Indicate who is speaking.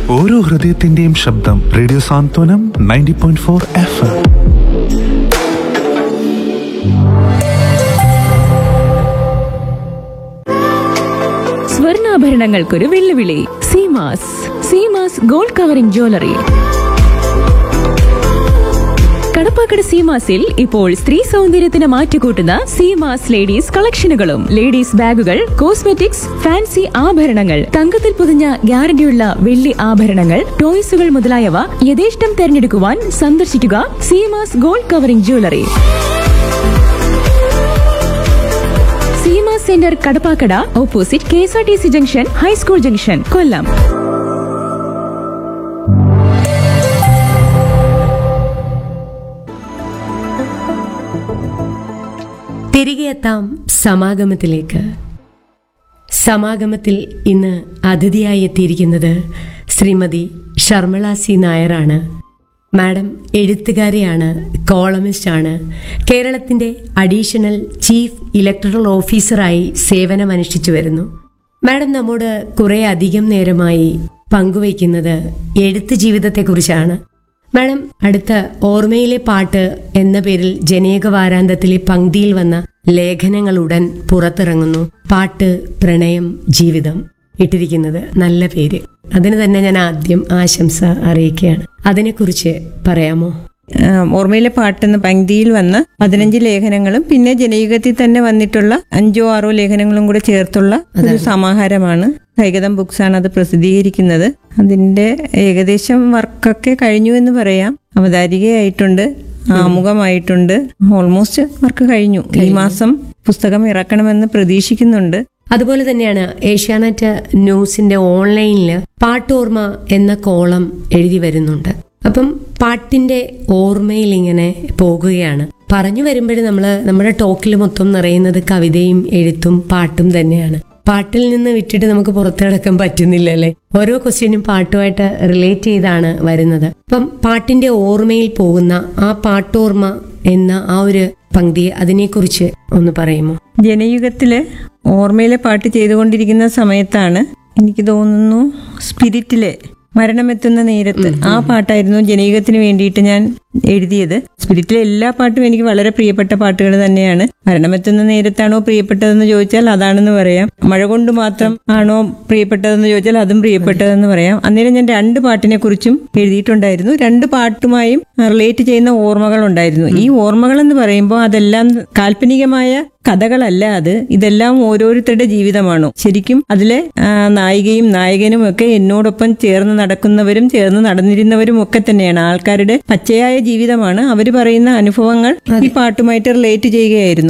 Speaker 1: ഓരോ ഹൃദയത്തിന്റെയും ശബ്ദം radio Santhwanam ninety point four F M
Speaker 2: സ്വർണ്ണാഭരണങ്ങൾക്കൊരു വെല്ലുവിളി Seemas Seemas gold covering jewellery Kadappakkada സീമാസിൽ ഇപ്പോൾ സ്ത്രീ സൗന്ദര്യത്തിന് മാറ്റുകൂട്ടുന്ന സീമാസ് ലേഡീസ് കളക്ഷനുകളും ലേഡീസ് ബാഗുകൾ കോസ്മെറ്റിക്സ് ഫാൻസി ആഭരണങ്ങൾ തങ്കത്തിൽ പൊതിഞ്ഞ ഗ്യാരണ്ടിയുള്ള വെള്ളി ആഭരണങ്ങൾ ടോയ്സുകൾ മുതലായവ യഥേഷ്ടം തെരഞ്ഞെടുക്കുവാൻ സന്ദർശിക്കുക Seemas gold covering jewellery Seema centre Kadappakkada opposite K S R T C junction high school junction Kollam
Speaker 3: തിരികെ എത്താം സമാഗമത്തിലേക്ക് സമാഗമത്തിൽ ഇന്ന് അതിഥിയായി എത്തിയിരിക്കുന്നത് ശ്രീമതി ഷർമിള സി നായരാണ് മാഡം എഴുത്തുകാരിയാണ് കോളമിസ്റ്റാണ് കേരളത്തിന്റെ അഡീഷണൽ ചീഫ് ഇലക്ടറൽ ഓഫീസറായി സേവനമനുഷ്ഠിച്ചു വരുന്നു മാഡം നമ്മോട് കുറെ അധികം നേരമായി പങ്കുവയ്ക്കുന്നത് എഴുത്ത് ജീവിതത്തെക്കുറിച്ചാണ് മാഡം അടുത്ത ഓർമ്മയിലെ പാട്ട് എന്ന പേരിൽ ജനേക വാരാന്തത്തിലെ പങ്ക്തിയിൽ വന്ന ലേഖനങ്ങൾ ഉടൻ പുറത്തിറങ്ങുന്നു പാട്ട് പ്രണയം ജീവിതം ഇട്ടിരിക്കുന്നത് നല്ല പേര് അതിന് തന്നെ ഞാൻ ആദ്യം ആശംസ അറിയിക്കുകയാണ് അതിനെക്കുറിച്ച് പറയാമോ
Speaker 4: ആ, ഓർമ്മയിലെ പാട്ടെന്ന പങ്ക്തിയിൽ വന്ന പതിനഞ്ച് ലേഖനങ്ങളും പിന്നെ ജനയുഗത്തിൽ തന്നെ വന്നിട്ടുള്ള അഞ്ചോ ആറോ ലേഖനങ്ങളും കൂടെ ചേർത്തുള്ള ഒരു സമാഹാരമാണ് കൈകതം ബുക്സ് ആണ് അത് പ്രസിദ്ധീകരിക്കുന്നത് അതിന്റെ ഏകദേശം വർക്കൊക്കെ കഴിഞ്ഞു എന്ന് പറയാം അവതാരികയായിട്ടുണ്ട് ആമുഖമായിട്ടുണ്ട് ഓൾമോസ്റ്റ് വർക്ക് കഴിഞ്ഞു ഈ മാസം പുസ്തകം ഇറക്കണമെന്ന് പ്രതീക്ഷിക്കുന്നുണ്ട്
Speaker 3: അതുപോലെ തന്നെയാണ് ഏഷ്യാനെറ്റ് ന്യൂസിന്റെ ഓൺലൈനിൽ പാട്ടോർമ്മ എന്ന കോളം എഴുതി വരുന്നുണ്ട് അപ്പം പാട്ടിന്റെ ഓർമ്മയിൽ ഇങ്ങനെ പോകുകയാണ് പറഞ്ഞു വരുമ്പോഴും നമ്മൾ നമ്മുടെ ടോക്കിൽ മൊത്തം നിറയുന്നത് കവിതയും എഴുത്തും പാട്ടും തന്നെയാണ് പാട്ടിൽ നിന്ന് വിട്ടിട്ട് നമുക്ക് പുറത്തു കിടക്കാൻ പറ്റുന്നില്ല അല്ലേ ഓരോ ക്വസ്റ്റ്യനും പാട്ടുമായിട്ട് റിലേറ്റ് ചെയ്താണ് വരുന്നത് അപ്പം പാട്ടിന്റെ ഓർമ്മയിൽ പോകുന്ന ആ പാട്ടോർമ്മ എന്ന ആ ഒരു പങ്ക്തി അതിനെക്കുറിച്ച് ഒന്ന് പറയുമോ
Speaker 4: ജനയുഗത്തില് ഓർമ്മയിലെ പാട്ട് ചെയ്തുകൊണ്ടിരിക്കുന്ന സമയത്താണ് എനിക്ക് തോന്നുന്നു സ്പിരിറ്റിലെ മരണമെത്തുന്ന നേരത്ത് ആ പാട്ടായിരുന്നു ജനയുഗത്തിന് വേണ്ടിയിട്ട് ഞാൻ എഴുതിയത് സ്പിരിറ്റിലെ എല്ലാ പാട്ടും എനിക്ക് വളരെ പ്രിയപ്പെട്ട പാട്ടുകൾ തന്നെയാണ് മരണമെത്തുന്ന നേരത്താണോ പ്രിയപ്പെട്ടതെന്ന് ചോദിച്ചാൽ അതാണെന്ന് പറയാം മഴ കൊണ്ട് മാത്രം ആണോ പ്രിയപ്പെട്ടതെന്ന് ചോദിച്ചാൽ അതും പ്രിയപ്പെട്ടതെന്ന് പറയാം അന്നേരം ഞാൻ രണ്ട് പാട്ടിനെ കുറിച്ചും എഴുതിയിട്ടുണ്ടായിരുന്നു രണ്ട് പാട്ടുമായും റിലേറ്റ് ചെയ്യുന്ന ഓർമ്മകൾ ഉണ്ടായിരുന്നു ഈ ഓർമ്മകൾ എന്ന് പറയുമ്പോൾ അതെല്ലാം കാൽപ്പനികമായ കഥകളല്ല അത് ഇതെല്ലാം ഓരോരുത്തരുടെ ജീവിതമാണോ ശരിക്കും അതിലെ ആ, നായികയും നായകനും ഒക്കെ എന്നോടൊപ്പം ചേർന്ന് നടക്കുന്നവരും ചേർന്ന് നടന്നിരുന്നവരും ഒക്കെ തന്നെയാണ് ആൾക്കാരുടെ പച്ചയായ ജീവിതമാണ് അവർ പറയുന്ന അനുഭവങ്ങൾ ഈ പാട്ടുമായിട്ട് റിലേറ്റ് ചെയ്യുകയായിരുന്നു